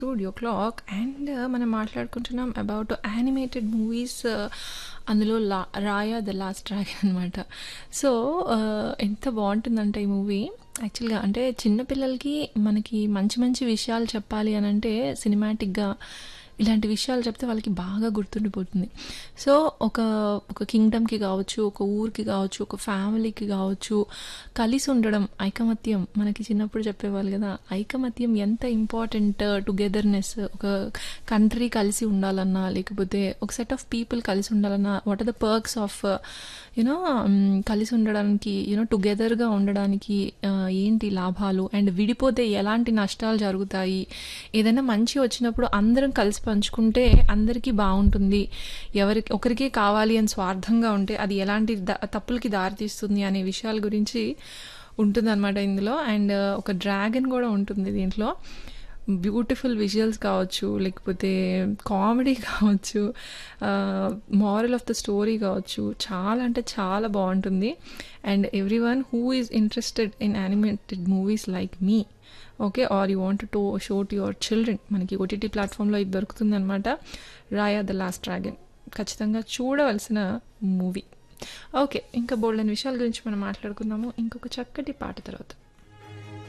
studio clock and మనం మాట్లాడుకుంటున్నాం about animated movies అందులో లా రాయా ద లాస్ట్ డ్రాగన్ అనమాట సో ఎంత బాగుంటుందంటే ఈ మూవీ యాక్చువల్గా అంటే చిన్నపిల్లలకి మనకి మంచి మంచి విషయాలు చెప్పాలి అని అంటే సినిమాటిక్గా ఇలాంటి విషయాలు చెప్తే వాళ్ళకి బాగా గుర్తుండిపోతుంది సో ఒక ఒక కింగ్డమ్కి కావచ్చు ఒక ఊరికి కావచ్చు ఒక ఫ్యామిలీకి కావచ్చు కలిసి ఉండడం ఐకమత్యం మనకి చిన్నప్పుడు చెప్పేవాళ్ళు కదా ఐకమత్యం ఎంత ఇంపార్టెంట్ టుగెదర్నెస్ ఒక కంట్రీ కలిసి ఉండాలన్నా లేకపోతే ఒక సెట్ ఆఫ్ పీపుల్ కలిసి ఉండాలన్నా what are the perks of you know కలిసి ఉండడానికి యూనో టుగెదర్గా ఉండడానికి ఏంటి లాభాలు అండ్ విడిపోతే ఎలాంటి నష్టాలు జరుగుతాయి ఏదైనా మంచి వచ్చినప్పుడు అందరం కలిసి పంచుకుంటే అందరికీ బాగుంటుంది ఎవరికి ఒకరికే కావాలి అని స్వార్థంగా ఉంటే అది ఎలాంటి తప్పులకి దారితీస్తుంది అనే విషయాల గురించి ఉంటుందన్నమాట ఇందులో అండ్ ఒక డ్రాగన్ కూడా ఉంటుంది దీంట్లో బ్యూటిఫుల్ విజువల్స్ కావచ్చు లేకపోతే కామెడీ కావచ్చు మారల్ ఆఫ్ ద స్టోరీ కావచ్చు చాలా అంటే చాలా బాగుంటుంది and everyone who is interested in animated movies like me okay are you want to show to your children మనకి ఓటీటీ ప్లాట్ఫామ్లో ఇది దొరుకుతుంది అనమాట రాయా ద లాస్ట్ డ్రాగన్ ఖచ్చితంగా చూడవలసిన మూవీ ఓకే ఇంకా బోల్డెన్ విషయాల గురించి మనం మాట్లాడుకుందాము ఇంకొక చక్కటి పాట తర్వాత